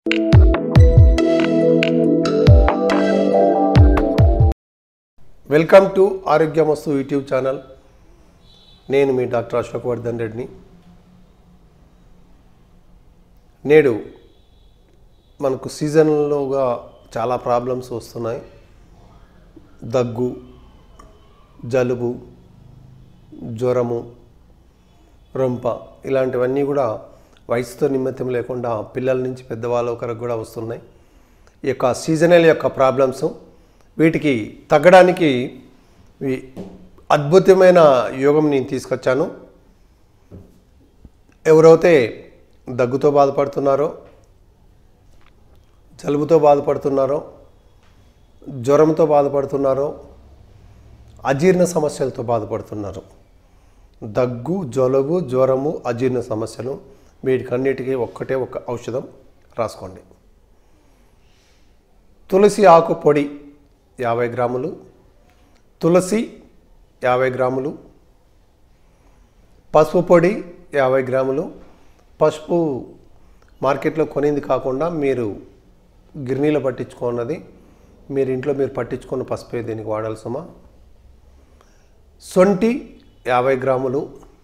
welcome to Arogyamastu YouTube channel నేను మీ doctor Ashok Vardhan రెడ్డిని నేడు మనకు సీజన్లోగా చాలా ప్రాబ్లమ్స్ వస్తున్నాయి దగ్గు జలుబు జ్వరము రొంప ఇలాంటివన్నీ కూడా వయసుతో నిమిత్తం లేకుండా పిల్లల నుంచి పెద్దవాళ్ళ వరకు కూడా వస్తున్నాయి ఈ యొక్క సీజనల్ యొక్క ప్రాబ్లమ్స్ వీటికి తగ్గడానికి ఈ అద్భుతమైన యోగం నేను తీసుకొచ్చాను ఎవరైతే దగ్గుతో బాధపడుతున్నారో జలుబుతో బాధపడుతున్నారో జ్వరంతో బాధపడుతున్నారో అజీర్ణ సమస్యలతో బాధపడుతున్నారు దగ్గు జలుబు జ్వరము అజీర్ణ సమస్యలు వీటికన్నిటికీ ఒక్కటే ఒక ఔషధం రాసుకోండి తులసి ఆకు పొడి యాభై గ్రాములు తులసి యాభై గ్రాములు పసుపు పొడి యాభై గ్రాములు పసుపు మార్కెట్లో కొనింది కాకుండా మీరు గిర్నీలో పట్టించుకున్నది మీరు ఇంట్లో మీరు పట్టించుకున్న పసుపే దీనికి వాడాల్సమా సొంటి యాభై గ్రాములు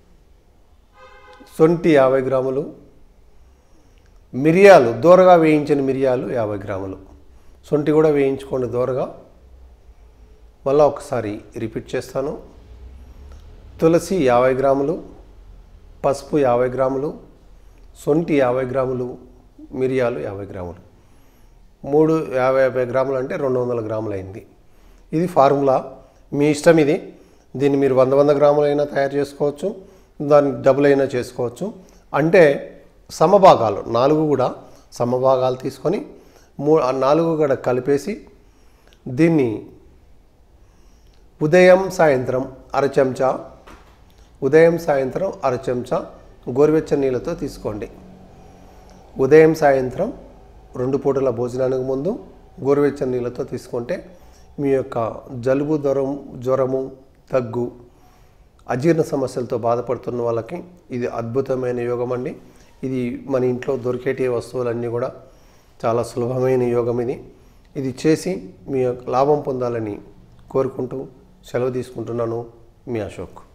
సొంటి యాభై గ్రాములు మిరియాలు దూరగా వేయించిన మిరియాలు యాభై గ్రాములు సొంటి కూడా వేయించుకోండి దూరగా మళ్ళీ ఒకసారి రిపీట్ చేస్తాను తులసి యాభై గ్రాములు పసుపు యాభై గ్రాములు సొంటి యాభై గ్రాములు మిరియాలు యాభై గ్రాములు మూడు యాభై యాభై గ్రాములు అంటే రెండు వందల గ్రాములు అయింది ఇది ఫార్ములా మీ ఇష్టం ఇది దీన్ని మీరు వంద వంద గ్రాములైనా తయారు చేసుకోవచ్చు దాన్ని డబుల్ అయినా చేసుకోవచ్చు అంటే సమభాగాలు నాలుగు కూడా సమభాగాలు తీసుకొని మూ ఆ నాలుగు కూడా కలిపేసి దీన్ని ఉదయం సాయంత్రం అర చెంచా ఉదయం సాయంత్రం అర చెంచా గోరువెచ్చని నీళ్ళతో తీసుకోండి ఉదయం సాయంత్రం రెండు పూటల భోజనానికి ముందు గోరువెచ్చని నీళ్ళతో తీసుకుంటే మీ యొక్క జలుబు జ్వరం జ్వరము దగ్గు అజీర్ణ సమస్యలతో బాధపడుతున్న వాళ్ళకి ఇది అద్భుతమైన యోగం అండి ఇది మన ఇంట్లో దొరికేటి వస్తువులన్నీ కూడా చాలా సులభమైన యోగం ఇది ఇది చేసి మీ యొక్క లాభం పొందాలని కోరుకుంటూ సెలవు తీసుకుంటున్నాను మీ అశోక్